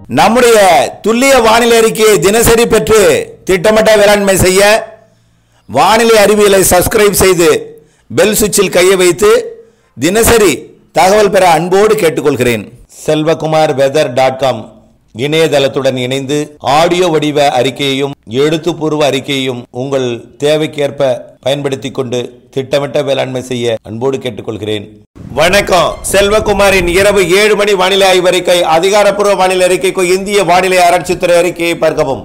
நம்முடைய துல்லிய வானிலை அறிக்கையை தினசரி பெற்று திட்டமிட்ட வேளாண்மை செய்ய வானிலை அறிவியலை சப்ஸ்கிரைப் செய்து பெல் சுவிட்சில் கையை வைத்து தினசரி தகவல் பெற அன்போடு கேட்டுக்கொள்கிறேன் செல்வகுமார் வெதர் டாட் காம் இணையதளத்துடன் இணைந்து ஆடியோ வடிவ அறிக்கையையும் எழுத்துப்பூர்வ அறிக்கையையும் உங்கள் தேவைக்கேற்ப பயன்படுத்திக் கொண்டு திட்டமிட்ட வேளாண்மை செய்ய அன்போடு கேட்டுக்கொள்கிறேன் வணக்கம் செல்வகுமாரின் இரவு ஏழு மணி வானிலை ஆய்வறிக்கை அதிகாரப்பூர்வ வானிலை அறிக்கைக்கு இந்திய வானிலை ஆராய்ச்சித்துறை அறிக்கையை பார்க்கவும்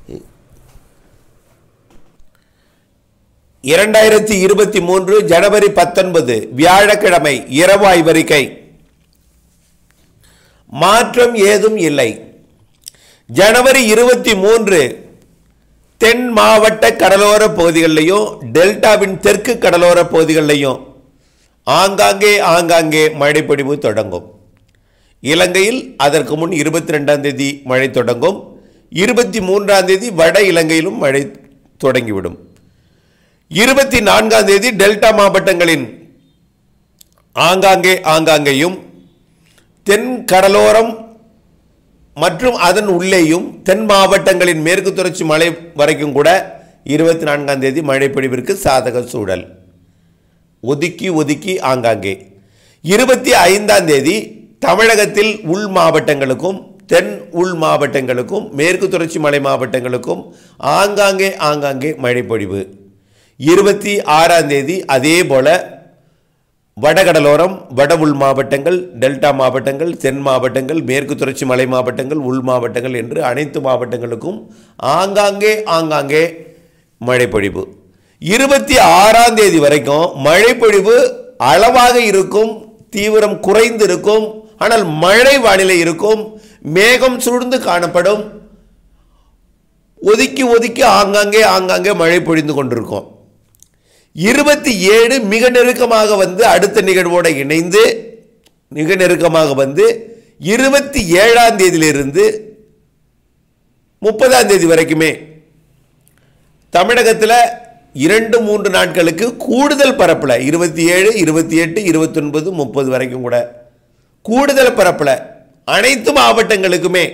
இரண்டாயிரத்தி இருபத்தி மூன்று ஜனவரி பத்தொன்பது வியாழக்கிழமை இரவு ஆய்வறிக்கை மாற்றம் ஏதும் இல்லை ஜனவரி இருபத்தி மூன்று தென் மாவட்ட கடலோர பகுதிகளிலையும் டெல்டாவின் தெற்கு கடலோர பகுதிகளிலையும் ஆங்காங்கே ஆங்காங்கே மழைப்பொழிவு தொடங்கும் இலங்கையில் அதற்கு முன் இருபத்தி ரெண்டாம் தேதி மழை தொடங்கும் இருபத்தி மூன்றாம் தேதி வட இலங்கையிலும் மழை தொடங்கிவிடும் இருபத்தி நான்காம் தேதி டெல்டா மாவட்டங்களின் ஆங்காங்கே ஆங்காங்கேயும் தென் கடலோரம் மற்றும் அதன் உள்ளேயும் தென் மாவட்டங்களின் மேற்கு தொடர்ச்சி மலை வரைக்கும் கூட இருபத்தி நான்காம் தேதி மழைப்பொழிவிற்கு சாதக சூழல் ஒதுக்கி ஒதுக்கி ஆங்காங்கே இருபத்தி ஐந்தாம் தேதி தமிழகத்தில் உள் மாவட்டங்களுக்கும் தென் உள் மாவட்டங்களுக்கும் மேற்கு தொடர்ச்சி மலை மாவட்டங்களுக்கும் ஆங்காங்கே ஆங்காங்கே மழைப்பொழிவு இருபத்தி ஆறாம் தேதி அதே போல வடகடலோரம் வட உள் மாவட்டங்கள் டெல்டா மாவட்டங்கள் தென் மாவட்டங்கள் மேற்கு தொடர்ச்சி மலை மாவட்டங்கள் உள் மாவட்டங்கள் என்று அனைத்து மாவட்டங்களுக்கும் ஆங்காங்கே ஆங்காங்கே மழைப்பொழிவு இருபத்தி ஆறாம் தேதி வரைக்கும் மழைப்பொழிவு அளவாக இருக்கும் தீவிரம் குறைந்து இருக்கும் ஆனால் மழை வானிலை இருக்கும் மேகம் சூழ்ந்து காணப்படும் ஒதுக்கி ஒதுக்கி ஆங்காங்கே ஆங்காங்கே மழை பொழிந்து கொண்டிருக்கும் இருபத்தி ஏழு மிக நெருக்கமாக வந்து அடுத்த நிகழ்வோடு இணைந்து மிக நெருக்கமாக வந்து இருபத்தி ஏழாம் தேதியிலிருந்து முப்பதாம் தேதி வரைக்குமே தமிழகத்தில் இரண்டு மூன்று நாட்களுக்கு கூடுதல் பரப்பில் இருபத்தி ஏழு இருபத்தி எட்டு இருபத்தொன்பது முப்பது வரைக்கும் கூட கூடுதல் பரப்பில் அனைத்து மாவட்டங்களுக்குமே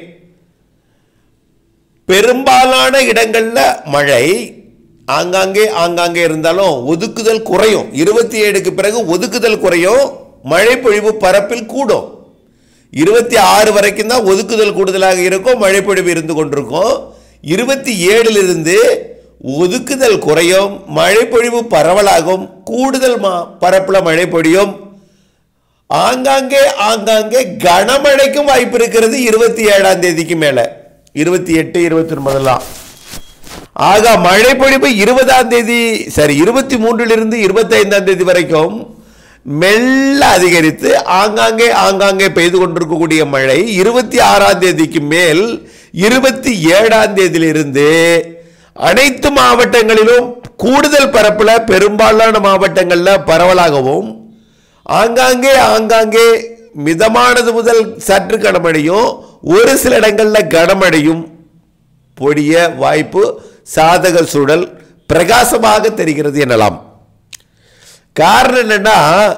பெரும்பாலான இடங்களில் மழை ஆங்காங்கே ஆங்காங்கே இருந்தாலும் ஒதுக்குதல் குறையும் இருபத்தி ஏழுக்கு பிறகு ஒதுக்குதல் குறையும் மழை பொழிவு பரப்பில் கூடும் இருபத்தி ஆறு வரைக்கும் தான் ஒதுக்குதல் கூடுதலாக இருக்கும் மழை பொழிவு இருந்து கொண்டிருக்கும் இருபத்தி ஏழிலிருந்து ஒதுக்குதல் குறையும் மழை பொழிவு பரவலாகும் கூடுதல் மா பரப்பில் மழை பொழியும் ஆங்காங்கே ஆங்காங்கே கனமழைக்கும் வாய்ப்பு இருக்கிறது இருபத்தி ஏழாம் தேதிக்கு மேலே இருபத்தி எட்டு இருபத்தி ஒன்பதெல்லாம் ஆக மழை பொழிவு இருபதாம் தேதி சரி இருபத்தி மூன்றிலிருந்து இருபத்தி ஐந்தாம் தேதி வரைக்கும் மெல்ல அதிகரித்து ஆங்காங்கே ஆங்காங்கே பெய்து கொண்டிருக்கக்கூடிய மழை இருபத்தி ஆறாம் தேதிக்கு மேல் இருபத்தி ஏழாம் தேதியிலிருந்து அனைத்து மாவட்டங்களிலும் கூடுதல் பரப்பில் பெரும்பாலான மாவட்டங்களில் பரவலாகவும் ஆங்காங்கே ஆங்காங்கே மிதமானது முதல் சற்று கனமழையும் ஒரு சில இடங்களில் கனமழையும் பொடிய வாய்ப்பு சாதக சூழல் பிரகாசமாக தெரிகிறது எனலாம் காரணம் என்னன்னா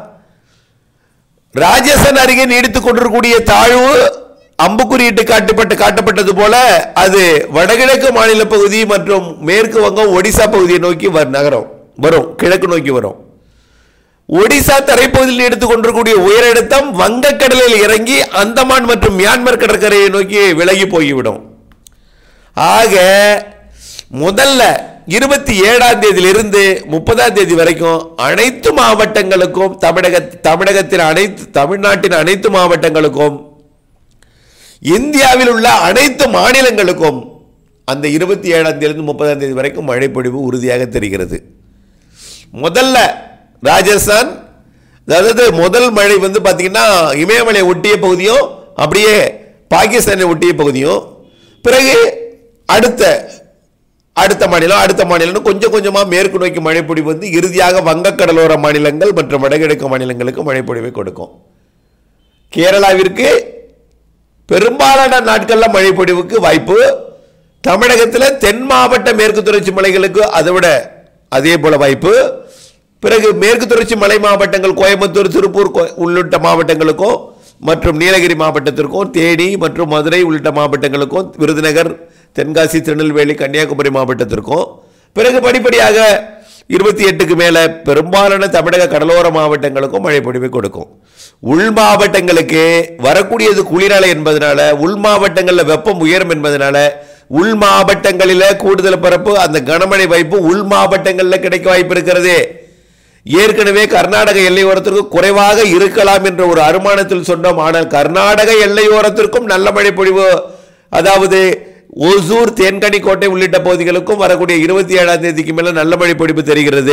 ராஜஸ்தான் அருகே நீடித்துக் கொண்டிருக்கக்கூடிய தாழ்வு அம்புக்குறியிட்டு காட்டப்பட்டு காட்டப்பட்டது போல அது வடகிழக்கு மாநில பகுதி மற்றும் மேற்கு வங்கம் ஒடிசா பகுதியை நோக்கி வ- நகரும் வரும் கிழக்கு நோக்கி வரும் ஒடிசா தரைப்பகுதியில் எடுத்துக் கொண்டிருக்கக்கூடிய உயரழுத்தம் வங்கக்கடலில் இறங்கி அந்தமான் மற்றும் மியான்மர் கடற்கரையை நோக்கி விலகி போய்விடும் ஆக முதல்ல இருபத்தி ஏழாம் தேதியிலிருந்து முப்பதாம் தேதி வரைக்கும் அனைத்து மாவட்டங்களுக்கும் தமிழக தமிழகத்தின் அனைத்து தமிழ்நாட்டின் அனைத்து மாவட்டங்களுக்கும் இந்தியாவில் உள்ள அனைத்து மாநிலங்களுக்கும் அந்த இருபத்தி ஏழாம் தேதியிலிருந்து முப்பதாம் தேதி வரைக்கும் மழைப்பொழிவு உறுதியாக தெரிகிறது முதல்ல ராஜஸ்தான் அதாவது முதல் மழை வந்து பார்த்தீங்கன்னா இமயமலை ஒட்டிய பகுதியும் அப்படியே பாகிஸ்தானை ஒட்டிய பகுதியும் பிறகு அடுத்த அடுத்த மாநிலம் அடுத்த மாநிலம்னு கொஞ்சம் கொஞ்சமாக மேற்கு நோக்கி மழைப்பொழிவு வந்து இறுதியாக வங்கக்கடலோர மாநிலங்கள் மற்றும் வடகிழக்கு மாநிலங்களுக்கு மழைப்பொழிவை கொடுக்கும் கேரளாவிற்கு பெரும்பாலான நாட்களில் மழைப்பொழிவுக்கு வாய்ப்பு தமிழகத்தில் தென் மாவட்ட மேற்கு தொடர்ச்சி மலைகளுக்கு அதை விட அதே போல வாய்ப்பு பிறகு மேற்கு தொடர்ச்சி மலை மாவட்டங்கள் கோயம்புத்தூர் திருப்பூர் கோ- உள்ளிட்ட மாவட்டங்களுக்கும் மற்றும் நீலகிரி மாவட்டத்திற்கும் தேனி மற்றும் மதுரை உள்ளிட்ட மாவட்டங்களுக்கும் விருதுநகர் தென்காசி திருநெல்வேலி கன்னியாகுமரி மாவட்டத்திற்கும் பிறகு படிப்படியாக இருபத்தி எட்டுக்கு மேலே பெரும்பாலான தமிழக கடலோர மாவட்டங்களுக்கும் மழை பொழிவை கொடுக்கும் உள் மாவட்டங்களுக்கு வரக்கூடியது குளிரலை என்பதனால உள் மாவட்டங்களில் வெப்பம் உயரும் என்பதனால உள் மாவட்டங்களில் கூடுதல் பரப்பு அந்த கனமழை வாய்ப்பு உள் மாவட்டங்களில் கிடைக்க வாய்ப்பு இருக்கிறது ஏற்கனவே கர்நாடக எல்லையோரத்திற்கு குறைவாக இருக்கலாம் என்ற ஒரு அனுமானத்தில் சொன்னோம் ஆனால் கர்நாடக எல்லையோரத்திற்கும் நல்ல மழை பொழிவு அதாவது ஒசூர் தேன்கனி கோட்டை உள்ளிட்ட பகுதிகளுக்கும் வரக்கூடிய இருபத்தி ஏழாம் தேதிக்கு மேல நல்ல மழை பொழிவு தெரிகிறது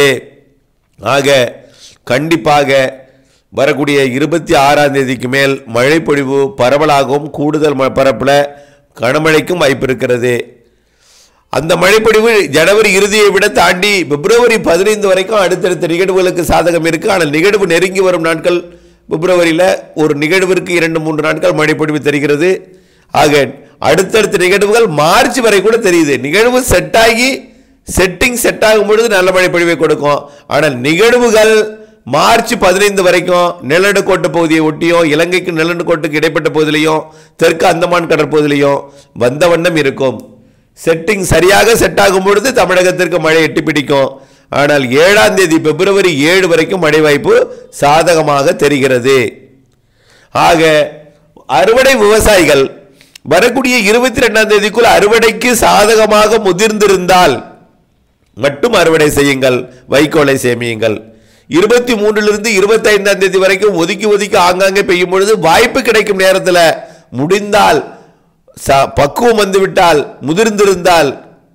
ஆக கண்டிப்பாக வரக்கூடிய இருபத்தி ஆறாம் தேதிக்கு மேல் மழை பொழிவு பரவலாகவும் கூடுதல் ம- பரப்புல கனமழைக்கும் வாய்ப்பு இருக்கிறது அந்த மழைப்பொழிவு ஜனவரி இறுதியை விட தாண்டி பிப்ரவரி பதினைந்து வரைக்கும் அடுத்தடுத்த நிகழ்வுகளுக்கு சாதகம் இருக்கு ஆனால் நிகழ்வு நெருங்கி வரும் நாட்கள் பிப்ரவரியில் ஒரு நிகழ்விற்கு இரண்டு மூன்று நாட்கள் மழைப்பொழிவு தெரிகிறது ஆக அடுத்தடுத்த நிகழ்வுகள் மார்ச் வரை கூட தெரியுது நிகழ்வு செட் ஆகி செட்டிங் செட் ஆகும் பொழுது நல்ல மழைப்பொழிவை கொடுக்கும் ஆனால் நிகழ்வுகள் மார்ச் பதினைந்து வரைக்கும் நிலநடுக்கோட்டு பகுதியை ஒட்டியும் இலங்கைக்கு நிலநடுக்கோட்டுக்கு இடைப்பட்ட பகுதியிலையும் தெற்கு அந்தமான் கடற்பகுதியிலையும் வந்த வண்ணம் இருக்கும் செட்டிங் சரியாக செட் ஆகும் பொழுது தமிழகத்திற்கு மழை எட்டி பிடிக்கும் ஆனால் ஏழாம் தேதி பிப்ரவரி ஏழு வரைக்கும் மழை வாய்ப்பு சாதகமாக தெரிகிறது ஆக அறுவடை விவசாயிகள் வரக்கூடிய இருபத்தி ரெண்டாம் தேதிக்குள் அறுவடைக்கு சாதகமாக முதிர்ந்திருந்தால் மட்டும் அறுவடை செய்யுங்கள் வைக்கோலை சேமியுங்கள் இருபத்தி மூன்றிலிருந்து இருபத்தி ஐந்தாம் தேதி வரைக்கும் ஒதுக்கி ஒதுக்கி ஆங்காங்கே பெய்யும் பொழுது வாய்ப்பு கிடைக்கும் நேரத்தில் முடிந்தால் ச- பக்குவம் வந்துவிட்டால் முதிர்ந்திருந்தால்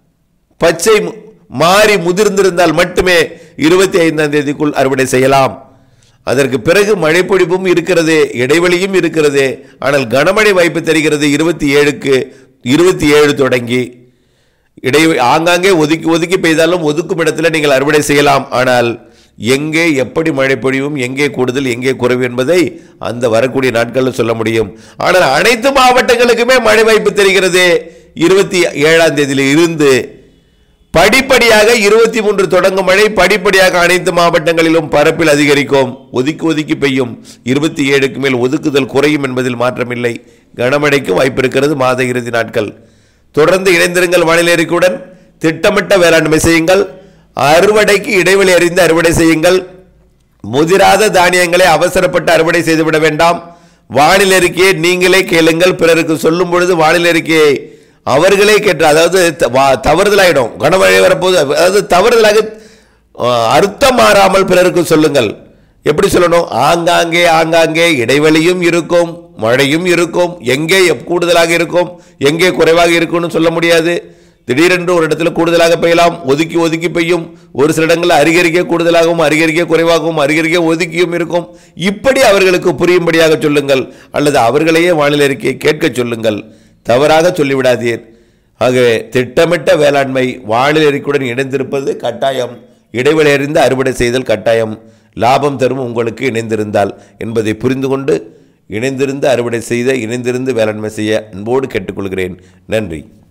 பச்சை மு- மாறி முதிர்ந்திருந்தால் மட்டுமே இருபத்தி ஐந்தாம் தேதிக்குள் அறுவடை செய்யலாம் அதற்கு பிறகு மழைப்பொழிவும் இருக்கிறது இடைவெளியும் இருக்கிறது ஆனால் கனமழை வாய்ப்பு தெரிகிறது இருபத்தி ஏழுக்கு இருபத்தி ஏழு தொடங்கி இடை ஆங்காங்கே ஒதுக்கி ஒதுக்கி பெய்தாலும் ஒதுக்கும் இடத்துல நீங்கள் அறுவடை செய்யலாம் ஆனால் எங்கே எப்படி மழை பொழிவும் எங்கே கூடுதல் எங்கே குறைவு என்பதை அந்த வரக்கூடிய நாட்களில் சொல்ல முடியும் ஆனால் அனைத்து மாவட்டங்களுக்குமே மழை வாய்ப்பு தெரிகிறது இருபத்தி ஏழாம் தேதியில் இருந்து படிப்படியாக இருபத்தி மூன்று தொடங்கும் மழை படிப்படியாக அனைத்து மாவட்டங்களிலும் பரப்பில் அதிகரிக்கும் ஒதுக்கி ஒதுக்கி பெய்யும் இருபத்தி ஏழுக்கு மேல் ஒதுக்குதல் குறையும் என்பதில் மாற்றமில்லை கனமழைக்கும் வாய்ப்பு இருக்கிறது மாத இறுதி நாட்கள் தொடர்ந்து இணைந்திருங்கள் வானிலை அறிக்கையுடன் திட்டமிட்ட வேளாண்மை செய்யுங்கள் அறுவடைக்கு இடைவெளி அறிந்து அறுவடை செய்யுங்கள் முதிராத தானியங்களை அவசரப்பட்டு அறுவடை செய்துவிட வேண்டாம் வானிலை அறிக்கையை நீங்களே கேளுங்கள் பிறருக்கு சொல்லும் பொழுது வானிலை அறிக்கையை அவர்களே கேட்டு அதாவது த- வா- தவறுதலாயிடும் கனமழை வரப்போது அதாவது தவறுதலாக அஹ், அர்த்தம் மாறாமல் பிறருக்கு சொல்லுங்கள் எப்படி சொல்லணும் ஆங்காங்கே ஆங்காங்கே இடைவெளியும் இருக்கும் மழையும் இருக்கும் எங்கே எப்- கூடுதலாக இருக்கும் எங்கே குறைவாக இருக்கும்னு சொல்ல முடியாது திடீரென்று ஒரு இடத்துல கூடுதலாக பெய்யலாம் ஒதுக்கி ஒதுக்கி பெய்யும் ஒரு சில இடங்களில் அருகருகே கூடுதலாகவும் அருகருகே குறைவாகவும் அருகருகே ஒதுக்கியும் இருக்கும் இப்படி அவர்களுக்கு புரியும்படியாக சொல்லுங்கள் அல்லது அவர்களையே வானிலை அறிக்கையை கேட்க சொல்லுங்கள் தவறாக சொல்லிவிடாதீர் ஆகவே திட்டமிட்ட வேளாண்மை வானிலை அறிக்கையுடன் இணைந்திருப்பது கட்டாயம் இடைவெளி அறிந்து அறுவடை செய்தல் கட்டாயம் லாபம் தரும் உங்களுக்கு இணைந்திருந்தால் என்பதை புரிந்து கொண்டு இணைந்திருந்து அறுவடை செய்த இணைந்திருந்து வேளாண்மை செய்ய அன்போடு கேட்டுக்கொள்கிறேன் நன்றி